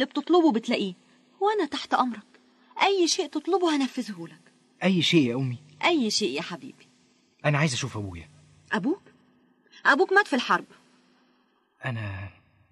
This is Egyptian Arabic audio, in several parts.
اللي بتطلبه بتلاقيه وانا تحت امرك اي شيء تطلبه هنفذه لك اي شيء يا امي اي شيء يا حبيبي انا عايز اشوف ابويا ابوك ابوك مات في الحرب انا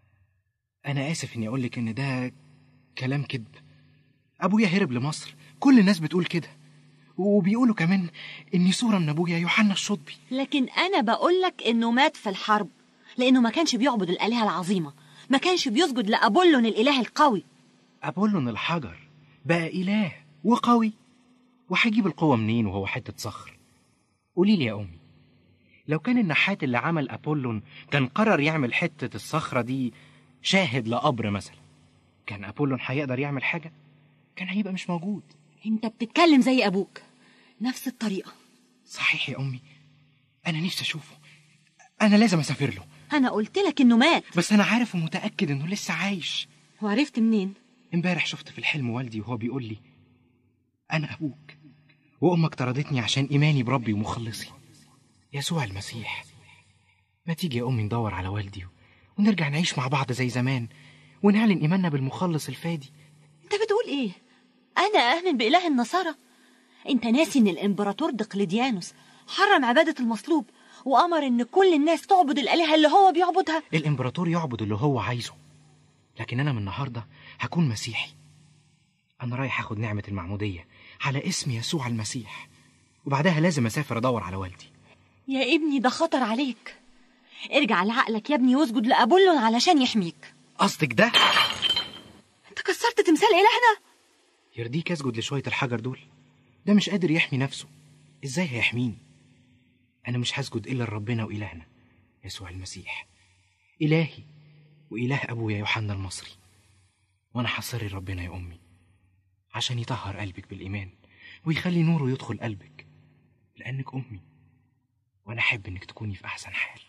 انا اسف اني اقول لك ان ده كلام كذب ابويا هرب لمصر كل الناس بتقول كده وبيقولوا كمان اني صوره من ابويا يوحنا الشطبي لكن انا بقولك انه مات في الحرب لانه ما كانش بيعبد الالهه العظيمه ما كانش بيسجد لابولون الاله القوي ابولون الحجر بقى اله وقوي وهيجيب القوه منين وهو حته صخر قولي لي يا امي لو كان النحات اللي عمل ابولون كان قرر يعمل حته الصخره دي شاهد لقبر مثلا كان ابولون هيقدر يعمل حاجه كان هيبقى مش موجود انت بتتكلم زي ابوك نفس الطريقه صحيح يا امي انا نفسي اشوفه انا لازم اسافر له انا قلت لك انه مات بس انا عارف ومتاكد انه لسه عايش وعرفت منين امبارح شفت في الحلم والدي وهو بيقول لي انا ابوك وامك طردتني عشان ايماني بربي ومخلصي يسوع المسيح ما تيجي يا امي ندور على والدي ونرجع نعيش مع بعض زي زمان ونعلن ايماننا بالمخلص الفادي انت بتقول ايه انا اؤمن باله النصارى انت ناسي ان الامبراطور دقلديانوس حرم عباده المصلوب وامر ان كل الناس تعبد الالهه اللي هو بيعبدها الامبراطور يعبد اللي هو عايزه لكن انا من النهارده هكون مسيحي انا رايح اخد نعمه المعموديه على اسم يسوع المسيح وبعدها لازم اسافر ادور على والدي يا ابني ده خطر عليك ارجع لعقلك يا ابني واسجد لابولون علشان يحميك قصدك ده انت كسرت تمثال الهنا يرضيك اسجد لشويه الحجر دول ده مش قادر يحمي نفسه ازاي هيحميني انا مش هسجد الا لربنا والهنا يسوع المسيح الهي واله ابويا يوحنا المصري وانا حصري ربنا يا امي عشان يطهر قلبك بالايمان ويخلي نوره يدخل قلبك لانك امي وانا احب انك تكوني في احسن حال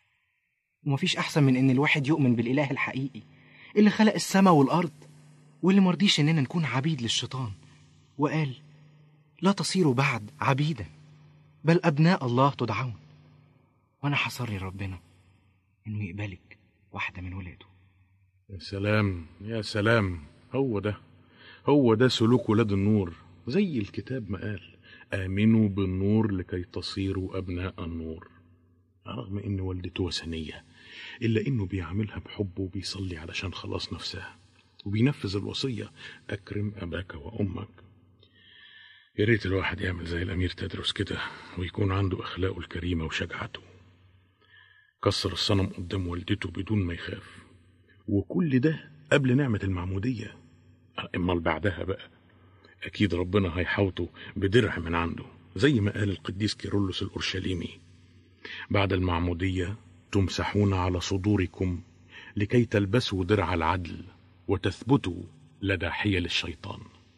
ومفيش احسن من ان الواحد يؤمن بالاله الحقيقي اللي خلق السماء والارض واللي مرضيش اننا نكون عبيد للشيطان وقال لا تصيروا بعد عبيدا بل ابناء الله تدعون وانا حصري ربنا انه يقبلك واحده من ولاده يا سلام يا سلام هو ده هو ده سلوك ولاد النور زي الكتاب ما قال آمنوا بالنور لكي تصيروا أبناء النور رغم إن والدته وثنية إلا إنه بيعملها بحب وبيصلي علشان خلاص نفسها وبينفذ الوصية أكرم أباك وأمك يا ريت الواحد يعمل زي الأمير تدرس كده ويكون عنده أخلاقه الكريمة وشجاعته كسر الصنم قدام والدته بدون ما يخاف وكل ده قبل نعمة المعمودية أمال بعدها بقى أكيد ربنا هيحوطه بدرع من عنده زي ما قال القديس كيرلس الأورشليمي بعد المعمودية تمسحون على صدوركم لكي تلبسوا درع العدل وتثبتوا لدى حيل الشيطان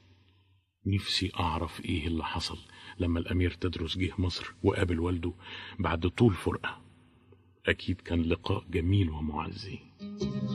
نفسي أعرف إيه اللي حصل لما الأمير تدرس جه مصر وقابل والده بعد طول فرقة أكيد كان لقاء جميل ومعزي